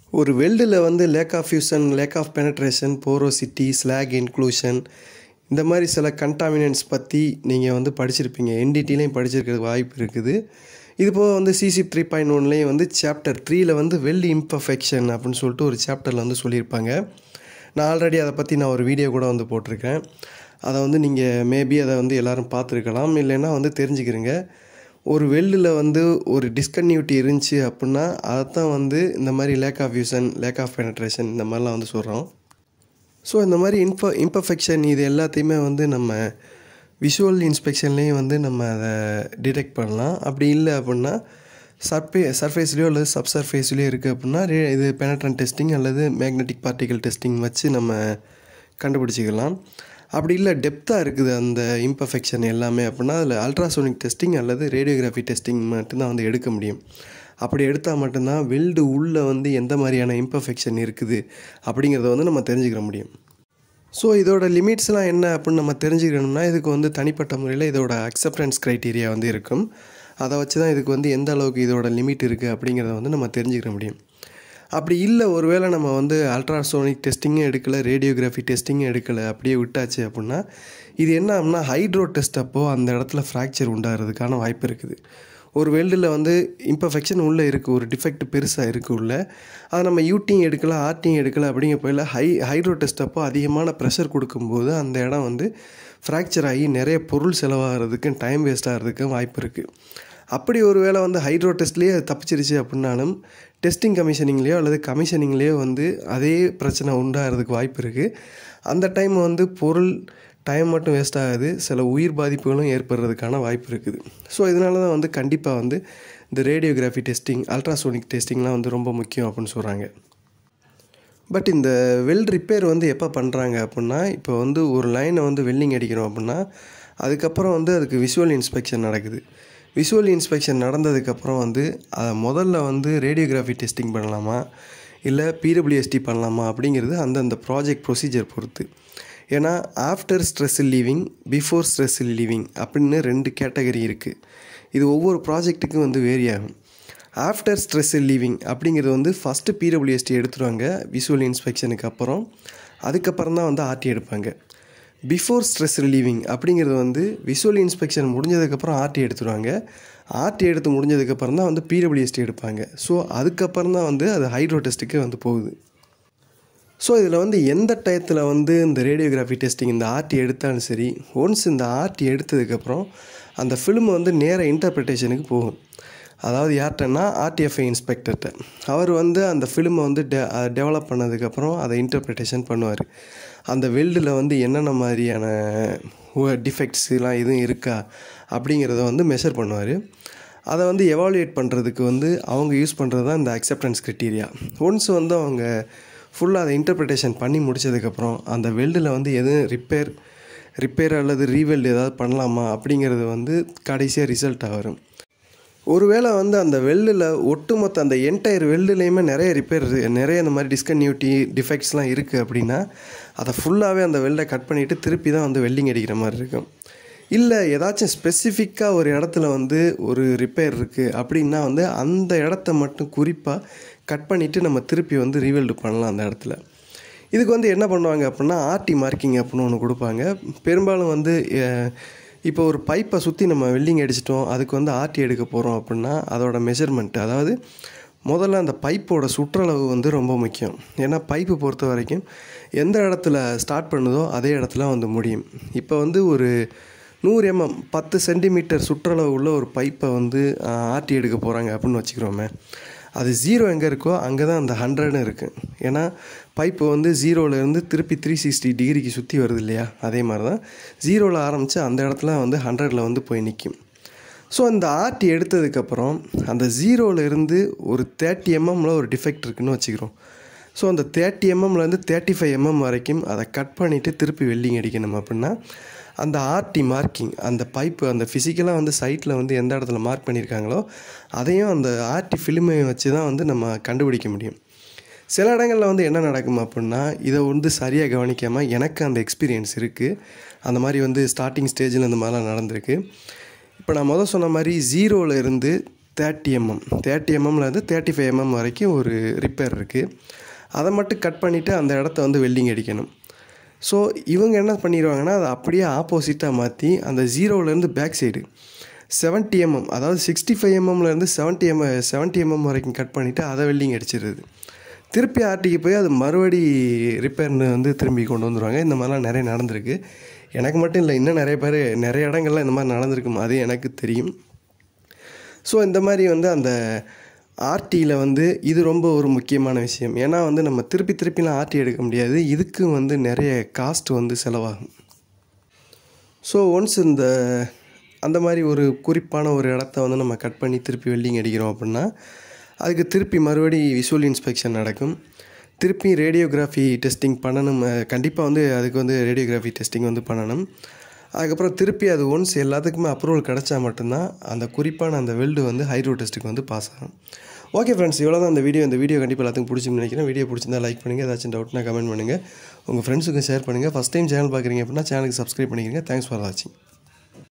ஒரு வெல்டில் வந்து lack of fusion lack of penetration porosity slag inclusion இந்த மாதிரி சில கண்டாமினன்ட்ஸ் பற்றி நீங்கள் வந்து படிச்சிருப்பீங்க என்டிடிலையும் படிச்சிருக்கிறதுக்கு வாய்ப்பு இருக்குது இது போக வந்து சிசி த்ரீ பாயிண்ட் ஒன்லேயும் வந்து சாப்டர் த்ரீயில் வந்து வெல்ட் இம்பர்ஃபெக்ஷன் அப்படின்னு சொல்லிட்டு ஒரு சாப்டரில் வந்து சொல்லியிருப்பாங்க நான் ஆல்ரெடி அதை பற்றி நான் ஒரு வீடியோ கூட வந்து போட்டிருக்கேன் அதை வந்து நீங்கள் மேபி அதை வந்து எல்லோரும் பார்த்துருக்கலாம் இல்லைன்னா வந்து தெரிஞ்சுக்கிறீங்க ஒரு வெல்டில் வந்து ஒரு டிஸ்கன்யூட்டி இருந்துச்சு அப்படின்னா அதைத்தான் வந்து இந்த மாதிரி lack of fusion lack of penetration இந்த மாதிரிலாம் வந்து சொல்கிறோம் ஸோ இந்த மாதிரி இன்ஃப இம்பர்ஃபெக்ஷன் இது எல்லாத்தையுமே வந்து நம்ம விஷுவல் இன்ஸ்பெக்ஷன்லேயும் வந்து நம்ம அதை டிடெக்ட் பண்ணலாம் அப்படி இல்லை அப்படின்னா சர்ஃபே சர்ஃபேஸ்லேயோ அல்லது சப் சர்ஃபேஸ்லேயோ இருக்குது அப்படின்னா ரே- இது பெனட்ரன் டெஸ்டிங் அல்லது மேக்னெட்டிக் பார்ட்டிகல் டெஸ்டிங் வச்சு நம்ம கண்டுபிடிச்சிக்கலாம் அப்படி இல்லை டெப்த்தாக இருக்குது அந்த இம்பர்ஃபெக்ஷன் எல்லாமே அப்படின்னா அதில் அல்ட்ராசோனிக் டெஸ்டிங் அல்லது ரேடியோகிராஃபி டெஸ்டிங் மட்டும்தான் வந்து எடுக்க முடியும் அப்படி எடுத்தால் மட்டும்தான் வெல்டு உள்ளே வந்து எந்த மாதிரியான இம்பர்ஃபெக்ஷன் இருக்குது அப்படிங்கிறத வந்து நம்ம தெரிஞ்சுக்கிற முடியும் ஸோ இதோட லிமிட்ஸ்லாம் என்ன அப்படின்னு நம்ம தெரிஞ்சுக்கணும்னா இதுக்கு வந்து தனிப்பட்ட முறையில் இதோட அக்செப்டன்ஸ் க்ரைட்டீரியா வந்து இருக்கும் அதை வச்சு தான் இதுக்கு வந்து எந்த அளவுக்கு இதோட லிமிட் இருக்குது அப்படிங்கிறத வந்து நம்ம தெரிஞ்சுக்கிற முடியும் அப்படி இல்லை ஒருவேளை நம்ம வந்து அல்ட்ராசோனிக் டெஸ்டிங்கும் எடுக்கலை ரேடியோகிராஃபி டெஸ்டிங்கும் எடுக்கலை அப்படியே விட்டாச்சு அப்படின்னா இது என்ன அப்படின்னா ஹைட்ரோ டெஸ்ட் அப்போது அந்த இடத்துல ஃப்ராக்சர் உண்டாகிறதுக்கான வாய்ப்பு இருக்குது ஒரு வெல்டில் வந்து இம்பர்ஃபெக்ஷன் உள்ளே இருக்குது ஒரு டிஃபெக்ட் பெருசாக இருக்குது உள்ள அதை நம்ம யூட்டிங் எடுக்கல ஆர்டிங் எடுக்கல அப்படிங்கிற போயில ஹை ஹைட்ரோ டெஸ்ட் அப்போ அதிகமான ப்ரெஷர் கொடுக்கும்போது அந்த இடம் வந்து ஃப்ராக்சர் ஆகி நிறைய பொருள் செலவாகிறதுக்கும் டைம் வேஸ்ட் ஆகிறதுக்கும் வாய்ப்பு இருக்குது அப்படி ஒரு வேளை வந்து ஹைட்ரோ டெஸ்ட்லேயே அது தப்பிச்சிருச்சு அப்படின்னாலும் டெஸ்டிங் கமிஷனிங்லேயோ அல்லது கமிஷனிங்லேயோ வந்து அதே பிரச்சனை உண்டாகிறதுக்கு வாய்ப்பு இருக்குது அந்த டைம் வந்து பொருள் டைம் மட்டும் வேஸ்ட் ஆகாது சில உயிர் பாதிப்புகளும் ஏற்படுறதுக்கான வாய்ப்பு இருக்குது ஸோ இதனால தான் வந்து கண்டிப்பாக வந்து இந்த ரேடியோகிராஃபி டெஸ்டிங் அல்ட்ராசோனிக் டெஸ்டிங்லாம் வந்து ரொம்ப முக்கியம் அப்படின்னு சொல்கிறாங்க பட் இந்த வெல்ட் ரிப்பேர் வந்து எப்போ பண்ணுறாங்க அப்படின்னா இப்போ வந்து ஒரு லைனை வந்து வெல்டிங் அடிக்கிறோம் அப்படின்னா அதுக்கப்புறம் வந்து அதுக்கு விஷுவல் இன்ஸ்பெக்ஷன் நடக்குது விஷுவல் இன்ஸ்பெக்ஷன் நடந்ததுக்கப்புறம் வந்து அதை முதல்ல வந்து ரேடியோகிராஃபி டெஸ்டிங் பண்ணலாமா இல்லை பிடபிள்யூஎஸ்டி பண்ணலாமா அப்படிங்கிறது அந்தந்த ப்ராஜெக்ட் ப்ரொசீஜர் பொறுத்து ஏன்னா after stress relieving before stress relieving அப்படின்னு ரெண்டு கேட்டகரி இருக்குது இது ஒவ்வொரு ப்ராஜெக்ட்டுக்கும் வந்து வேரி ஆகும் ஆஃப்டர் ஸ்ட்ரெஸ் ரிலீவிங் அப்படிங்கிறது வந்து ஃபஸ்ட்டு பிடபிள்யூஎஸ்டி எடுத்துருவாங்க விஷுவல் இன்ஸ்பெக்ஷனுக்கு அப்புறம் அதுக்கப்புறம் தான் வந்து ஆர்டி எடுப்பாங்க பிஃபோர் ஸ்ட்ரெஸ் ரிலீவிங் அப்படிங்கிறது வந்து விஷுவல் இன்ஸ்பெக்ஷன் முடிஞ்சதுக்கப்புறம் ஆர்டி எடுத்துருவாங்க ஆர்டி எடுத்து முடிஞ்சதுக்கப்புறம் தான் வந்து பிடபிள்யூஎஸ்டி எடுப்பாங்க ஸோ அதுக்கப்புறம் தான் வந்து அது ஹைட்ரோ டெஸ்ட்டுக்கு வந்து போகுது ஸோ இதில் வந்து எந்த டயத்தில் வந்து இந்த ரேடியோகிராஃபி டெஸ்டிங் இந்த ஆர்டி எடுத்தாலும் சரி ஒன்ஸ் இந்த ஆர்டி எடுத்ததுக்கப்புறம் அந்த ஃபிலிம் வந்து நேர இன்டர்பிரிட்டேஷனுக்கு போகும் அதாவது யார்கிட்டன்னா ஆர்டிஎஃப்ஐ இன்ஸ்பெக்டர்கிட்ட அவர் வந்து அந்த ஃபிலிமை வந்து டெ டெவலப் பண்ணதுக்கப்புறம் அதை இன்டர்பிரிட்டேஷன் பண்ணுவார் அந்த வெல்டில் வந்து என்னென்ன மாதிரியான டிஃபெக்ட்ஸ்லாம் எதுவும் இருக்கா அப்படிங்கிறத வந்து மெஷர் பண்ணுவார் அதை வந்து எவாலுவேட் பண்ணுறதுக்கு வந்து அவங்க யூஸ் பண்ணுறது தான் இந்த அக்செப்டன்ஸ் க்ரைட்டீரியா ஒன்ஸ் வந்து அவங்க ஃபுல்லாக அதை இன்டர்பிரிட்டேஷன் பண்ணி முடிச்சதுக்கப்புறம் அந்த வெல்டில் வந்து எதுவும் ரிப்பேர் ரிப்பேர் அல்லது ரீவெல்டு ஏதாவது பண்ணலாமா அப்படிங்கிறது வந்து கடைசியாக ரிசல்ட்டாக வரும் ஒருவேளை வந்து அந்த வெல்டில் ஒட்டுமொத்த அந்த என்டையர் வெல்டுலேயுமே நிறைய ரிப்பேர் நிறைய இந்த மாதிரி டிஸ்கன்யூட்டி டிஃபெக்ட்ஸ்லாம் இருக்குது அப்படின்னா அதை ஃபுல்லாகவே அந்த வெல்டை கட் பண்ணிவிட்டு திருப்பி தான் வந்து வெல்டிங் அடிக்கிற மாதிரி இருக்கும் இல்லை ஏதாச்சும் ஸ்பெசிஃபிக்காக ஒரு இடத்துல வந்து ஒரு ரிப்பேர் இருக்குது அப்படின்னா வந்து அந்த இடத்த மட்டும் குறிப்பாக கட் பண்ணிவிட்டு நம்ம திருப்பி வந்து ரீவெல்டு பண்ணலாம் அந்த இடத்துல இதுக்கு வந்து என்ன பண்ணுவாங்க அப்படின்னா ஆர்டி மார்க்கிங் அப்படின்னு ஒன்று கொடுப்பாங்க பெரும்பாலும் வந்து அஹ், இப்போ ஒரு பைப்பை சுற்றி நம்ம வெல்டிங் அடிச்சிட்டோம் அதுக்கு வந்து ஆர்டி எடுக்க போகிறோம் அப்படின்னா அதோட மெஷர்மெண்ட் அதாவது முதல்ல அந்த பைப்போட சுற்றளவு வந்து ரொம்ப முக்கியம் ஏன்னா பைப்பு பொறுத்த வரைக்கும் எந்த இடத்துல ஸ்டார்ட் பண்ணுதோ அதே இடத்துல வந்து முடியும் இப்போ வந்து ஒரு நூறு எம்எம் பத்து சென்டிமீட்டர் சுற்றளவு உள்ள ஒரு பைப்பை வந்து ஆர்டி எடுக்க போகிறாங்க அப்படின்னு வச்சுக்கிறோமே அது ஜீரோ எங்கே இருக்கோ அங்கே தான் அந்த ஹண்ட்ரட்னு இருக்குது ஏன்னா பைப்பு வந்து ஜீரோலேருந்து திருப்பி த்ரீ சிக்ஸ்டி டிகிரிக்கு சுற்றி வருது இல்லையா அதே மாதிரி தான் ஜீரோவில் ஆரம்பித்து அந்த இடத்துல வந்து ஹண்ட்ரடில் வந்து போய் நிற்கும் ஸோ அந்த ஆர்டி எடுத்ததுக்கப்புறம் அந்த ஜீரோவில் இருந்து ஒரு தேர்ட்டி எம்எம்மில் ஒரு டிஃபெக்ட் இருக்குன்னு வச்சுக்கிறோம் ஸோ அந்த தேர்ட்டி எம்எம்லேருந்து தேர்ட்டி ஃபைவ் எம்எம் வரைக்கும் அதை கட் பண்ணிவிட்டு திருப்பி வெல்டிங் அடிக்கணும் அப்படின்னா அந்த ஆர்டி மார்க்கிங் அந்த பைப்பு அந்த ஃபிசிக்கலாக வந்து சைட்டில் வந்து எந்த இடத்துல மார்க் பண்ணியிருக்காங்களோ அதையும் அந்த ஆர்டி ஃபிலிமையும் வச்சு தான் வந்து நம்ம கண்டுபிடிக்க முடியும் சில இடங்களில் வந்து என்ன நடக்கும் அப்படின்னா இதை வந்து சரியாக கவனிக்காமல் எனக்கு அந்த எக்ஸ்பீரியன்ஸ் இருக்குது அந்த மாதிரி வந்து ஸ்டார்டிங் ஸ்டேஜில் இந்த மாதிரிலாம் நடந்திருக்கு இப்போ நான் முதல் சொன்ன மாதிரி ஜீரோவில் இருந்து தேர்ட்டி எம்எம் தேர்ட்டி எம்எம்லேருந்து தேர்ட்டி ஃபைவ் எம்எம் வரைக்கும் ஒரு ரிப்பேர் இருக்குது அதை மட்டும் கட் பண்ணிவிட்டு அந்த இடத்த வந்து வெல்டிங் அடிக்கணும் ஸோ இவங்க என்ன பண்ணிடுவாங்கன்னா அதை அப்படியே ஆப்போசிட்டாக மாற்றி அந்த ஜீரோவிலேருந்து பேக் சைடு செவன்ட்டி எம்எம் அதாவது சிக்ஸ்டி ஃபைவ் எம்எம்லேருந்து செவன்ட்டி எம் செவன்ட்டி எம்எம் வரைக்கும் கட் பண்ணிவிட்டு அதை வெல்டிங் அடிச்சிடுறது திருப்பி ஆர்டிக்கு போய் அது மறுபடி ரிப்பேர்னு வந்து திரும்பி கொண்டு வந்துடுவாங்க இந்த மாதிரிலாம் நிறைய நடந்திருக்கு எனக்கு மட்டும் இல்லை இன்னும் நிறைய பேர் நிறைய இடங்கள்ல இந்த மாதிரி நடந்திருக்கும் அது எனக்கு தெரியும் ஸோ இந்த மாதிரி வந்து அந்த ஆர்டியில் வந்து இது ரொம்ப ஒரு முக்கியமான விஷயம் ஏன்னா வந்து நம்ம திருப்பி திருப்பிலாம் ஆர்டி எடுக்க முடியாது இதுக்கு வந்து நிறைய காஸ்ட் வந்து செலவாகும் ஸோ ஒன்ஸ் இந்த அந்த மாதிரி ஒரு குறிப்பான ஒரு இடத்த வந்து நம்ம கட் பண்ணி திருப்பி வெல்டிங் அடிக்கிறோம் அப்படின்னா அதுக்கு திருப்பி மறுபடி விஷுவல் இன்ஸ்பெக்ஷன் நடக்கும் திருப்பி ரேடியோகிராஃபி டெஸ்டிங் பண்ணணும் கண்டிப்பாக வந்து அதுக்கு வந்து ரேடியோகிராஃபி டெஸ்டிங் வந்து பண்ணணும் அதுக்கப்புறம் திருப்பி அது ஒன்ஸ் எல்லாத்துக்குமே அப்ரூவல் கிடச்சா மட்டும்தான் அந்த குறிப்பான அந்த வெல்டு வந்து ஹைட்ரோ டெஸ்ட்டுக்கு வந்து பாஸ் ஆகும் ஓகே ஃப்ரெண்ட்ஸ் இவ்வளோ தான் அந்த வீடியோ இந்த வீடியோ கண்டிப்பாக எல்லாத்துக்கும் பிடிச்சின்னு நினைக்கிறேன் வீடியோ பிடிச்சிருந்தா லைக் பண்ணுங்கள் ஏதாச்சும் டவுட்னா கமெண்ட் பண்ணுங்கள் உங்கள் ஃப்ரெண்ட்ஸுக்கும் ஷேர் பண்ணுங்கள் ஃபஸ்ட் டைம் சேனல் பார்க்குறீங்க அப்படின்னா சேனலுக்கு சப்ஸ்கிரைப் பண்ணிக்கிறீங்க தேங்க்ஸ் ஃபார் வாட்சிங்